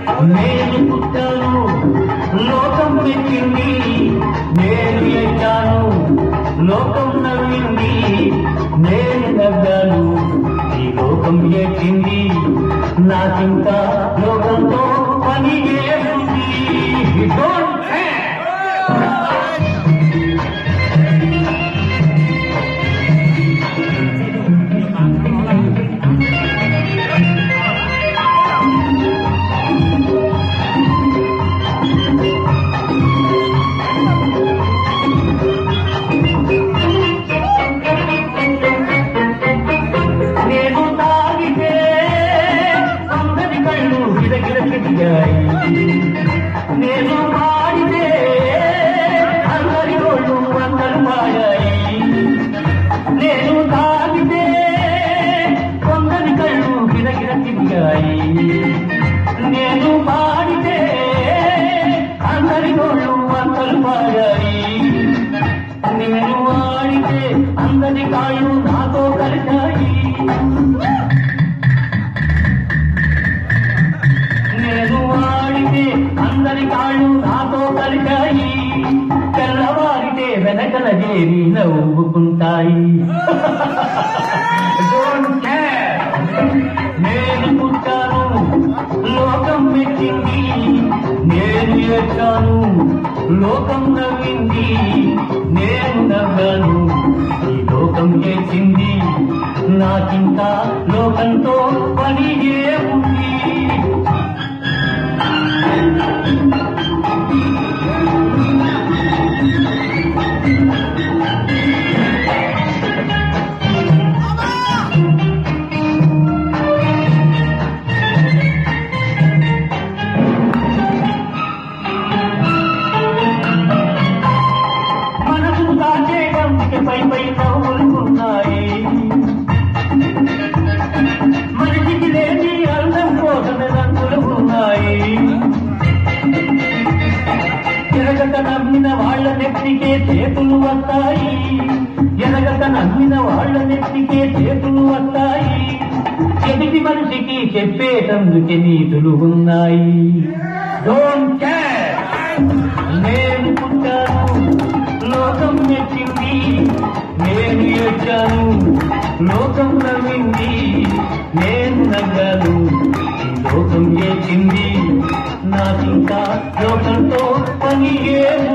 నేను పుట్టాను లోకం పెట్టింది నేను ఎక్కాను లోకం నవ్వింది నేను నవ్వాను ఈ లోకం ఎక్కింది నాకింకా లోకంతో పని ఏముంది Don't care. నేను తాగితే అందరి కళ్ళు గిరగిరగిరిగాయి నేను పాడితే అందరి ఒళ్ళు అందరు మాయాయి నేను తాగితే కొందరి కళ్ళు గిరగిరగిరిగాయి నేను పాడితే అందరి ఒళ్ళు అందరు మాయాయి నేను వాడితే అందరి కాళ్ళు నాతో కలిశాయి నేను వాడితే అందరి కాళ్ళు నాతో కలిశాయి తెల్లవారితే వెనకల చేరి నవ్వుకుంటాయి Don't care. నేను పుట్టాను లోకం మెచ్చింది నేను ఎక్కాను లోకం నవ్వింది నేను నవ్వాను ఈ లోకం చేసింది నాకింకా లోకంతో పని ఏముంది మనసు దాచే గంటికి పై పై నవ్వులున్నాయి మనిషికి లేని అందం కోసమే రంగులు ఉన్నాయి ఎరగక నమ్మిన వాళ్ళ నెత్తికే చేతులు వస్తాయి ఎరగక నమ్మిన వాళ్ళ నెత్తికే చేతులు వస్తాయి ఎదుటి మనిషికి చెప్పేటందుకే నీతులు ఉన్నాయి డోంట్ కేర్ నేను పుట్టాను లోకం మెచ్చింది నేను ఏడ్చాను లోకం నవ్వింది నేను నవ్వాను ఈ లోకం చేసింది నాకింకా లోకంతో పని ఏమి